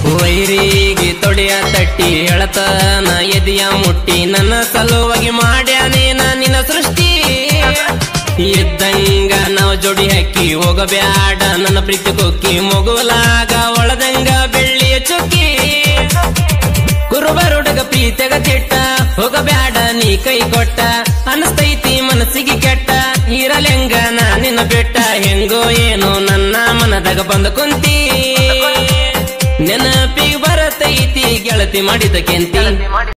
ವೈರಿಗೆ ತೊಡೆಯ ತಟ್ಟಿ ಎಳತನ ಎದೆಯ ಮುಟ್ಟಿ ನನ್ನ ಸಲುವಾಗಿ ಮಾಡ್ಯಾನೇನ ನಿನ್ನ ಸೃಷ್ಟಿ ಇದ್ದಂಗ ನಾವು ಜೋಡಿ ಹಾಕಿ ಹೋಗಬ್ಯಾಡ ನನ್ನ ಪ್ರೀತಿ ಕೊಕ್ಕಿ ಮಗುಲಾಗ ಒಳದಂಗ ಬೆಳ್ಳಿಯ ಚುಕ್ಕಿ ಕುರುಬರುಡಗ ಪ್ರೀತಿಗ ಕೆಟ್ಟ ಹೋಗಬ್ಯಾಡ ನೀ ಕೈ ಕೊಟ್ಟ ಅನಸ್ತೈತಿ ಮನಸ್ಸಿಗೆ ಕೆಟ್ಟ ಇರಲೆಂಗ ನಾ ನಿನ್ನ ಬೆಟ್ಟ ಹೆಂಗೋ ಏನೋ ನನ್ನ ಮನದಾಗ ಬಂದ ಕುಂತಿ ನೆನಪಿಗೆ ಬರತೈತಿ ಗೆಳತಿ ಮಾಡಿದ ಕೆಂತಿ